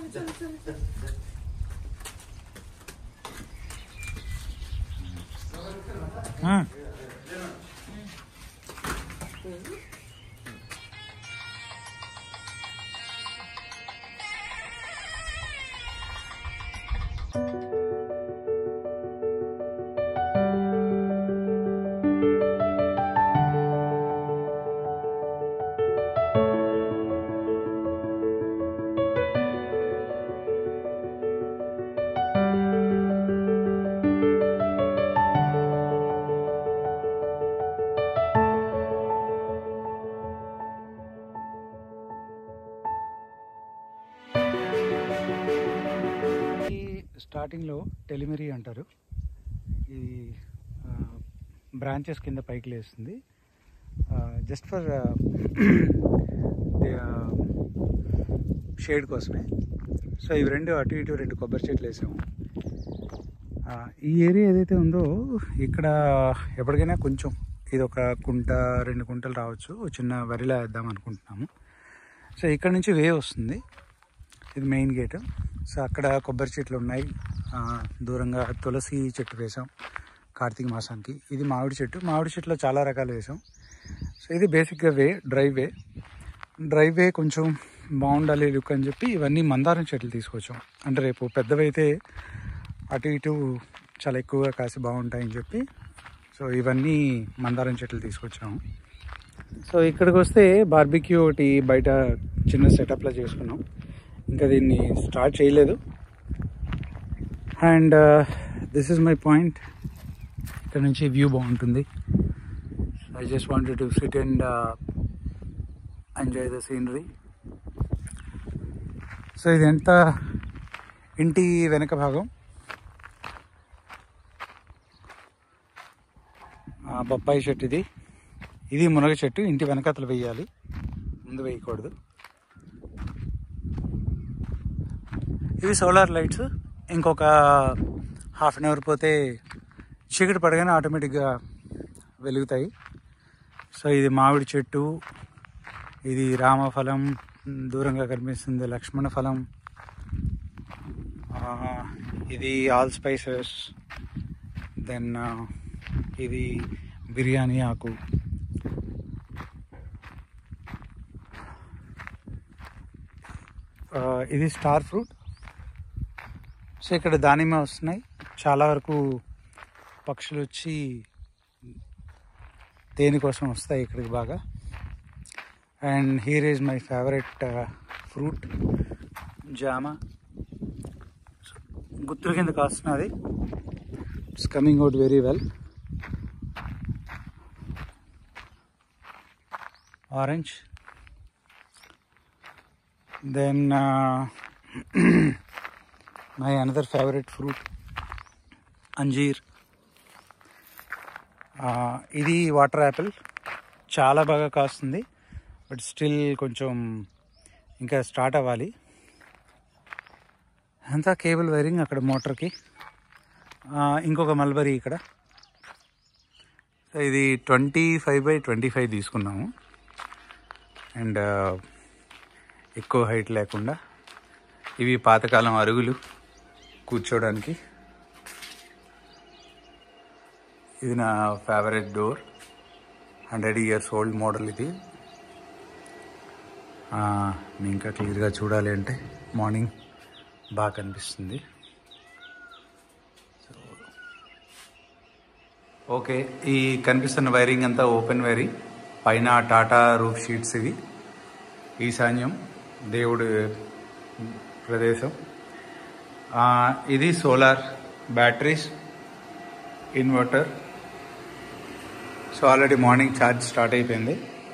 ఈ స్టార్టింగ్లో టెలిమరీ అంటారు ఈ బ్రాంచెస్ కింద పైకి లేస్తుంది జస్ట్ ఫర్ షేడ్ కోసమే సో ఇవి రెండు అటు ఇటు రెండు కొబ్బరి చెట్లు వేసాము ఆ, ఈ ఏరియా ఏదైతే ఉందో ఇక్కడ ఎప్పటికైనా కొంచెం ఇది ఒక కుంట రెండు కుంటలు రావచ్చు ఓ చిన్న వరిలా వేద్దాం అనుకుంటున్నాము సో ఇక్కడ నుంచి వే వస్తుంది ఇది మెయిన్ గేట్ సో అక్కడ కొబ్బరి చెట్లు ఉన్నాయి ఆ, దూరంగా తులసి చెట్టు వేసాం కార్తీక మాసానికి ఇది మామిడి చెట్టు మామిడి చెట్టులో చాలా రకాలు వేసాం సో ఇది బేసిక్గా వే డ్రైవ్ వే డ్రైవ్ వే కొంచెం బాగుండాలి లుక్ అని చెప్పి ఇవన్నీ మందారం చెట్లు తీసుకొచ్చాం అంటే రేపు పెద్దవైతే అటు ఇటు చాలా ఎక్కువగా కాసి బాగుంటాయని చెప్పి సో ఇవన్నీ మందారం చెట్లు తీసుకొచ్చాము సో ఇక్కడికి వస్తే బార్బిక్యూ ఒకటి బయట చిన్న సెటప్లో చేసుకున్నాం ఇంకా దీన్ని స్టార్ట్ చేయలేదు and this is my point ఇక్కడ నుంచి వ్యూ బాగుంటుంది I just wanted to sit and enjoy the scenery so ఇది ఎంత ఇంటి వెనక భాగం ఆ, బొప్పాయి చెట్టు ఇది ఇది మునగ చెట్టు ఇంటి వెనకతలు వేయాలి ముందు వేయకూడదు ఇవి సోలార్ లైట్స్ ఇంకొక హాఫ్ అన్ అవర్ పోతే చీకటి పడగానే ఆటోమేటిక్గా వెలుగుతాయి సో ఇది మామిడి చెట్టు ఇది రామఫలం దూరంగా కనిపిస్తుంది లక్ష్మణ ఫలం ఆ, ఇది ఆల్ స్పైసెస్ దెన్ ఇది బిర్యానీ ఆకు ఆ, ఇది స్టార్ ఫ్రూట్ సో ఇక్కడ దానిమ్మ వస్తున్నాయి చాలా వరకు పక్షులు వచ్చి దేనికోసం వస్తాయి ఇక్కడికి బాగా and here is my favourite fruit జామ గుత్తుల కింద కాస్తున్నది it's coming out very well orange then my another favourite fruit అంజీర్ ఇది వాటర్ యాపిల్ చాలా బాగా కాస్తుంది బట్ స్టిల్ కొంచెం ఇంకా స్టార్ట్ అవ్వాలి అంతా కేబుల్ వైరింగ్ అక్కడ మోటార్కి ఇంకొక మల్బరీ ఇక్కడ సో ఇది twenty five by twenty five తీసుకున్నాము అండ్ ఎక్కువ హైట్ లేకుండా ఇవి పాతకాలం అరుగులు కూర్చోడానికి ఇది నా favourite door hundred years old model ఇది ఆ, మీ ఇంకా క్లియర్గా చూడాలి అంటే మార్నింగ్ బాగా కనిపిస్తుంది ఓకే ఈ కనిపిస్తున్న వైరింగ్ అంతా ఓపెన్ వైరింగ్ పైన టాటా రూఫ్ షీట్స్ ఇవి ఈశాన్యం దేవుడు ప్రదేశం ఆ, ఇది solar batteries inverter so already morning charge start అయిపోయింది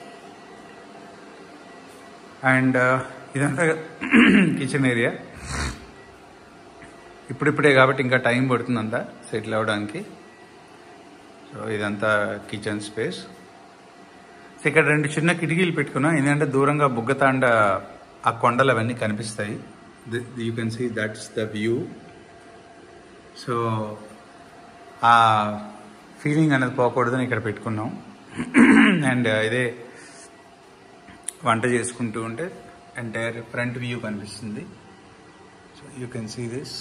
అండ్ ఇదంతా కిచెన్ ఏరియా ఇప్పుడిప్పుడే కాబట్టి ఇంకా టైం పడుతుందంతా సెటిల్ అవ్వడానికి సో ఇదంతా కిచెన్ స్పేస్ సో ఇక్కడ రెండు చిన్న కిటికీలు పెట్టుకున్నాం ఏంటంటే దూరంగా బుగ్గతాండ ఆ కొండలు అవన్నీ కనిపిస్తాయి you can see that's the view so ఆ ఫీలింగ్ అనేది పోకూడదని ఇక్కడ పెట్టుకున్నాం అండ్ ఇదే వంట చేసుకుంటూ ఉంటే ఎంటైర్ ఫ్రంట్ వ్యూ కనిపిస్తుంది you can see this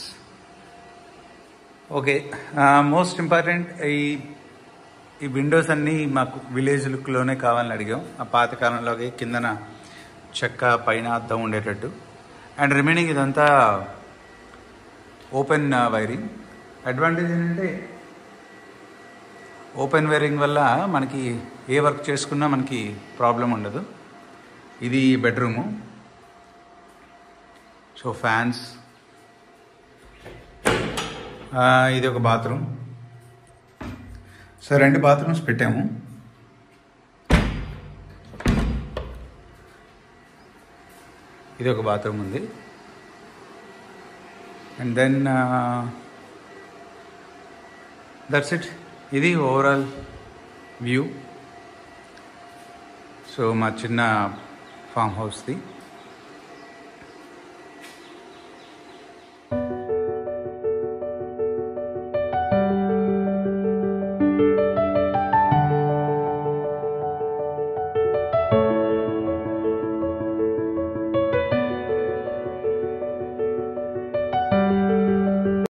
okay most important ఈ ఈ విండోస్ అన్నీ మాకు విలేజ్ లుక్లోనే కావాలని అడిగాం ఆ పాత కాలంలోకి కిందన చెక్క పైన అద్దం ఉండేటట్టు అండ్ రిమైనింగ్ ఇదంతా ఓపెన్ వైరింగ్ అడ్వాంటేజ్ ఏంటంటే ఓపెన్ వైరింగ్ వల్ల మనకి ఏ వర్క్ చేసుకున్నా మనకి ప్రాబ్లం ఉండదు ఇది బెడ్రూము సో ఫ్యాన్స్ ఇది ఒక బాత్రూమ్ సో రెండు బాత్రూమ్స్ పెట్టాము ఇది ఒక బాత్రూమ్ ఉంది అండ్ దెన్ దట్స్ ఇట్ ఇది ఓవరాల్ వ్యూ సో మా చిన్న ఫామ్ హౌస్ది